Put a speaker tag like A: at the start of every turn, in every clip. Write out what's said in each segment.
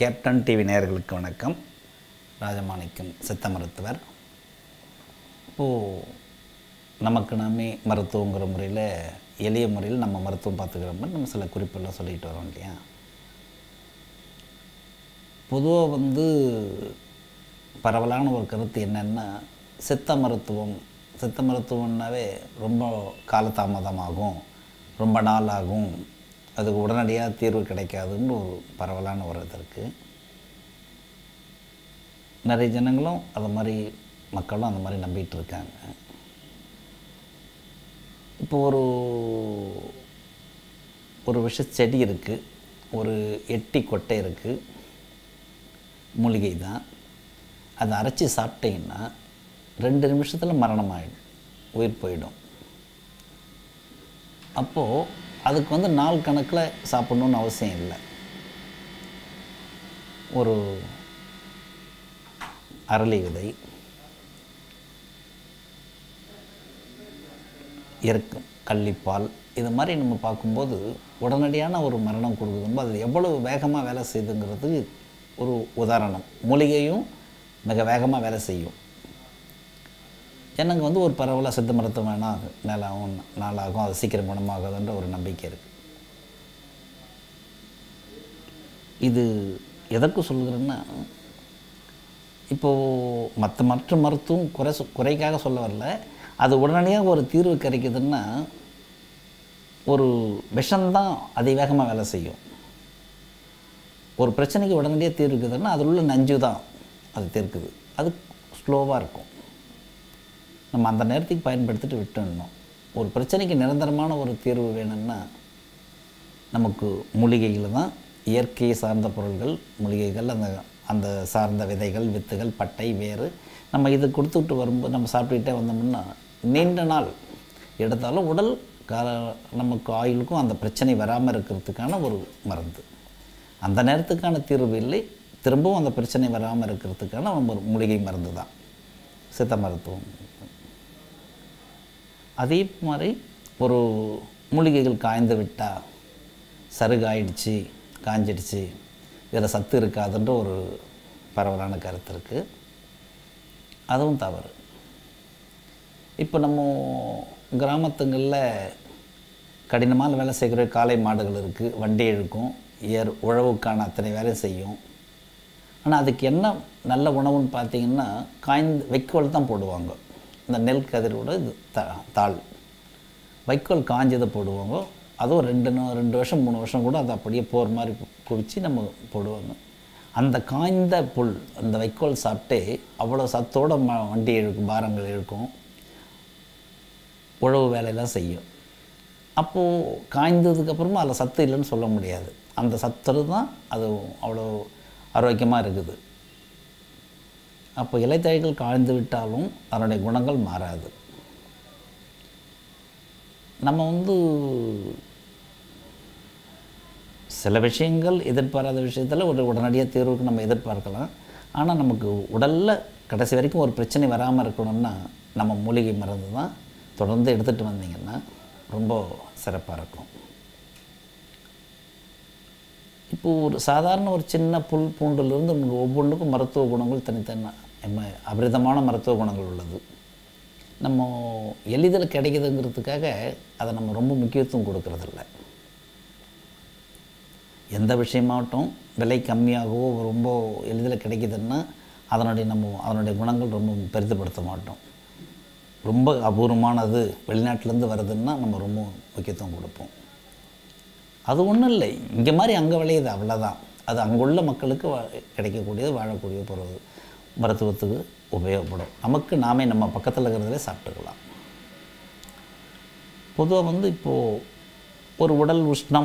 A: captain TV நேயர்களுக்கு வணக்கம் ராஜமாணிக்கம் சித்த மருத்துவர் இப்போது நமக்கு நாமே மருத்துவங்கிற முறையில் எளிய முறையில் நம்ம மருத்துவம் பார்த்துக்கிற மாதிரி நம்ம சில குறிப்பெல்லாம் சொல்லிட்டு வரோம் இல்லையா பொதுவாக வந்து பரவலான ஒரு கருத்து என்னென்னா சித்த மருத்துவம் சித்த மருத்துவம்னாவே ரொம்ப காலதாமதமாகும் ரொம்ப நாள் ஆகும் அதுக்கு உடனடியாக தீர்வு கிடைக்காதுன்னு ஒரு பரவலான ஒரு இது இருக்குது நிறைய ஜனங்களும் அது மாதிரி மக்களும் அந்த மாதிரி நம்பிட்டு இருக்காங்க இப்போ ஒரு ஒரு விஷ செடி இருக்குது ஒரு எட்டி கொட்டை இருக்குது மூலிகை தான் அதை அரைச்சி சாப்பிட்டீங்கன்னா ரெண்டு நிமிஷத்தில் மரணம் ஆகிடும் உயிர் போயிடும் அப்போது அதுக்கு வந்து நாள் கணக்கில் சாப்பிட்ணுன்னு அவசியம் இல்லை ஒரு அரளி விதை இருக்கும் கள்ளிப்பால் இது மாதிரி நம்ம பார்க்கும்போது உடனடியான ஒரு மரணம் கொடுக்கும்போது அது எவ்வளவு வேகமாக வேலை செய்யுதுங்கிறது ஒரு உதாரணம் மூலிகையும் மிக வேகமாக வேலை செய்யும் எனக்கு வந்து ஒரு பரவலாக சித்த மருத்துவம் வேணாம் நாளாகும் நாளாகும் அது சீக்கிரம் குணமாகுதுன்ற ஒரு நம்பிக்கை இருக்குது இது எதற்கு சொல்கிறேன்னா இப்போது மற்ற மற்ற மருத்துவம் குறை சொ- குறைக்காக சொல்ல வரல அது உடனடியாக ஒரு தீர்வு கிடைக்குதுன்னா ஒரு விஷம்தான் அதிவேகமாக வேலை செய்யும் ஒரு பிரச்சனைக்கு உடனடியாக தீர்வு இருக்குதுன்னா அதில் உள்ள நஞ்சு தான் அது தீர்க்குது அது ஸ்லோவாக இருக்கும் நம்ம அந்த நேரத்துக்கு பயன்படுத்திட்டு விட்டுடணும் ஒரு பிரச்சனைக்கு நிரந்தரமான ஒரு தீர்வு வேணும்னா நமக்கு மூலிகைகள் தான் இயற்கையை சார்ந்த பொருள்கள் மூலிகைகள் அந்த அந்த சார்ந்த விதைகள் வித்துகள் பட்டை வேறு நம்ம இது கொடுத்துட்டு வரும்போது நம்ம சாப்பிட்டுக்கிட்டே வந்தோம்னா நீண்ட நாள் எடுத்தாலும் உடல் கால நமக்கு ஆயுளுக்கும் அந்த பிரச்சனை வராமல் இருக்கிறதுக்கான ஒரு மருந்து அந்த நேரத்துக்கான தீர்வு இல்லை திரும்பவும் அந்த பிரச்சனை வராமல் இருக்கிறதுக்கான ஒரு மூலிகை மருந்து தான் சித்த மருத்துவம் அதே மாதிரி ஒரு மூலிகைகள் காய்ந்து விட்டால் சருகாயிடுச்சு காஞ்சிடுச்சு இதில் சத்து இருக்காதுன்ற ஒரு பரவலான கருத்து இருக்குது அதுவும் தவறு இப்போ நம்ம கிராமத்துங்களில் கடினமான வேலை செய்கிற காளை மாடுகள் இருக்குது வண்டி இழுக்கும் ஏர் உழவுக்கான அத்தனை வேலையும் செய்யும் ஆனால் அதுக்கு என்ன நல்ல உணவுன்னு பார்த்தீங்கன்னா காய்ந்த வைக்கோல் தான் போடுவாங்க இந்த நெல் கதிரோட இது த தாள் வைக்கோல் காஞ்சதை போடுவாங்க அதுவும் ரெண்டு நா- ரெண்டு வருஷம் மூணு வருஷம் கூட அதை அப்படியே போர் மாதிரி கு- குவிச்சு நம்ம போடுவாங்க அந்த காய்ந்த புல் அந்த வைக்கோல் சாப்பிட்டே அவ்வளோ சத்தோட ம வண்டி இழுக்கும் பாரங்கள் இழுக்கும் உழவு வேலையெல்லாம் செய்யும் அப்போது காய்ந்ததுக்கப்புறமா அதில் சத்து இல்லைன்னு சொல்ல முடியாது அந்த சத்து தான் அது அவ்வளோ ஆரோக்கியமாக இருக்குது அப்போ இலைத்தழைகள் காய்ந்து விட்டாலும் அதனுடைய குணங்கள் மாறாது நம்ம வந்து சில விஷயங்கள் எதிர்பாராத விஷயத்தில் ஒரு உடனடியாக தீர்வுக்கு நம்ம எதிர்பார்க்கலாம் ஆனால் நமக்கு உடலில் கடைசி வரைக்கும் ஒரு பிரச்சனை வராமல் இருக்கணும்னா நம்ம மூலிகை மருந்து தான் தொடர்ந்து எடுத்துகிட்டு வந்தீங்கன்னா ரொம்ப சிறப்பாக இருக்கும் இப்போது ஒரு சாதாரண ஒரு சின்ன புல் பூண்டுலேருந்து உங்களுக்கு ஒவ்வொன்றுக்கும் மருத்துவ குணங்கள் தனித்தனி எம்ம அபரிதமான மருத்துவ குணங்கள் உள்ளது நம்ம எளிதில் கிடைக்குதுங்கிறதுக்காக அதை நம்ம ரொம்ப முக்கியத்துவம் கொடுக்கறதில்ல எந்த விஷயமாகட்டும் விலை கம்மியாகவோ ரொம்ப எளிதில் கிடைக்குதுன்னா அதனுடைய நம்ம அதனுடைய குணங்கள் ரொம்ப பெரிதுபடுத்த மாட்டோம் ரொம்ப அபூர்வமானது வெளிநாட்டிலேருந்து வருதுன்னா நம்ம ரொம்ப முக்கியத்துவம் கொடுப்போம் அது ஒன்றும் இல்லை இங்கே மாதிரி அங்கே விளையுது அவ்வளோதான் அது அங்குள்ள மக்களுக்கு வா- கிடைக்கக்கூடியது வாழக்கூடிய பொருள் மருத்துவத்துக்கு உபயோகப்படும் நமக்கு நாமே நம்ம பக்கத்தில் இருக்கிறதுலே சாப்பிட்டுக்கலாம் பொதுவாக வந்து இப்போது ஒரு உடல் உஷ்ணம்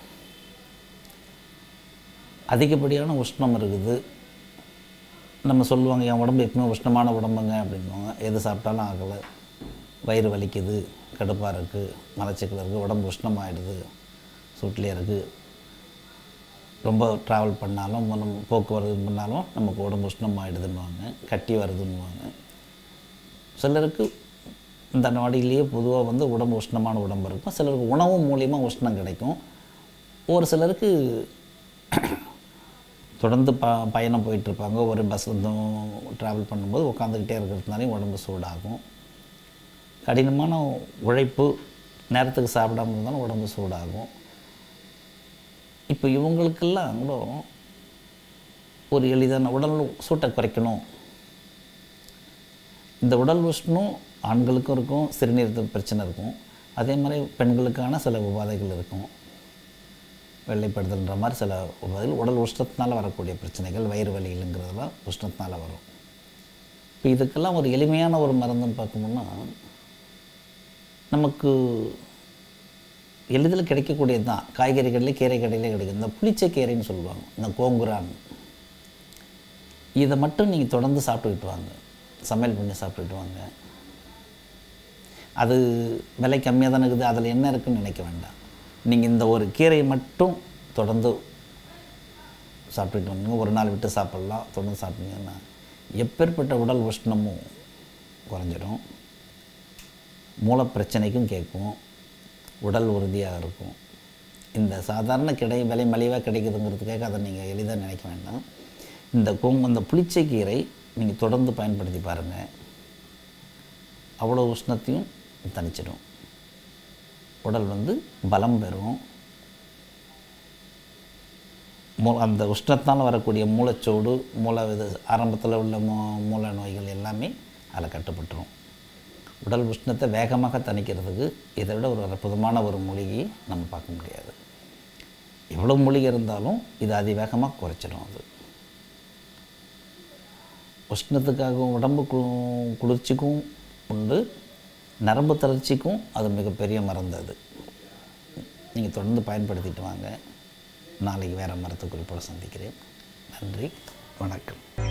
A: அதிகப்படியான உஷ்ணம் இருக்குது நம்ம சொல்லுவாங்க என் உடம்பு எப்பவுமே உஷ்ணமான உடம்புங்க அப்படின்வாங்க எது சாப்பிட்டாலும் ஆகலை வயிறு வலிக்குது கடுப்பாக இருக்குது மலச்சிக்கல் இருக்குது உடம்பு உஷ்ணமாயிடுது சூட்லேயே இருக்குது ரொம்ப ட்ராவல் பண்ணாலும் நம்ம போக்குவரத்து பண்ணாலும் நமக்கு உடம்பு உஷ்ணமாயிடுதுன்னுவாங்க கட்டி வருதுன்னுவாங்க சிலருக்கு இந்த நாடிலேயே பொதுவாக வந்து உடம்பு உஷ்ணமான உடம்பு இருக்கும் சிலருக்கு உணவு மூலியமாக உஷ்ணம் கிடைக்கும் ஒரு சிலருக்கு தொடர்ந்து ப பயணம் போயிட்டுருப்பாங்க ஒரு பஸ்ஸில் ட்ராவல் பண்ணும்போது உட்காந்துக்கிட்டே இருக்கிறதுனாலையும் உடம்பு சூடாகும் கடினமான உழைப்பு நேரத்துக்கு சாப்பிடாம இருந்தாலும் உடம்பு சூடாகும் இப்போ இவங்களுக்கெல்லாம் கூட ஒரு எளிதான உடல் சூட்டை குறைக்கணும் இந்த உடல் உஷ்ணம் ஆண்களுக்கும் இருக்கும் சிறுநீரத்து பிரச்சனை இருக்கும் அதே மாதிரி பெண்களுக்கான சில உபாதைகள் இருக்கும் வெள்ளைப்படுதல்ன்ற மாதிரி சில உபாதைகள் உடல் உஷ்ணத்தினால வரக்கூடிய பிரச்சனைகள் வயிறு வலிகளுங்கிறதெல்லாம் உஷ்ணத்தினால வரும் இப்போ இதுக்கெல்லாம் ஒரு எளிமையான ஒரு மருந்துன்னு பார்க்கணும்னா நமக்கு எளிதில் கிடைக்கக்கூடியது தான் காய்கறி கடையில் கீரை கடையிலே கிடைக்கும் இந்த புளிச்சக்கீரைன்னு சொல்லுவாங்க இந்த கோங்குரான் இதை மட்டும் நீங்கள் தொடர்ந்து சாப்பிட்டுக்கிட்டு வாங்க சமையல் பண்ணி சாப்பிட்டுட்டு வாங்க அது விலை கம்மியாக தானே இருக்குது அதில் என்ன இருக்குன்னு நினைக்க வேண்டாம் நீங்கள் இந்த ஒரு கீரையை மட்டும் தொடர்ந்து சாப்பிட்டுட்டு வந்தீங்க ஒரு நாள் விட்டு சாப்பிட்லாம் தொடர்ந்து சாப்பிட்டீங்கன்னா எப்பேற்பட்ட உடல் உஷ்ணமும் குறைஞ்சிடும் மூல பிரச்சனைக்கும் கேட்கும் உடல் உறுதியாக இருக்கும் இந்த சாதாரண கிடை விலை மலிவாக கிடைக்குதுங்கிறதுக்காக அதை நீங்கள் எளிதாக நினைக்க வேண்டாம் இந்த கொங் அந்த புளிச்சைக்கீரை நீங்கள் தொடர்ந்து பயன்படுத்தி பாருங்கள் அவ்வளோ உஷ்ணத்தையும் தணிச்சிடும் உடல் வந்து பலம் பெறும் மூ அந்த உஷ்ணத்தினால் வரக்கூடிய மூளைச்சோடு மூளை இது ஆரம்பத்தில் உள்ள மூ மூளை நோய்கள் எல்லாமே அதில் கட்டுப்பட்டுரும் உடல் உஷ்ணத்தை வேகமாக தணிக்கிறதுக்கு இதை விட ஒரு அற்புதமான ஒரு மூலிகையை நம்ம பார்க்க முடியாது எவ்வளோ மூலிகை இருந்தாலும் இது அதிவேகமாக குறைச்சிடும் அது உஷ்ணத்துக்காகவும் உடம்பு கு குளிர்ச்சிக்கும் உண்டு நரம்பு தளர்ச்சிக்கும் அது மிகப்பெரிய மருந்து அது நீங்கள் தொடர்ந்து பயன்படுத்திட்டு வாங்க நாளைக்கு வேறு மருத்துவ குறிப்போடு சந்திக்கிறேன் நன்றி வணக்கம்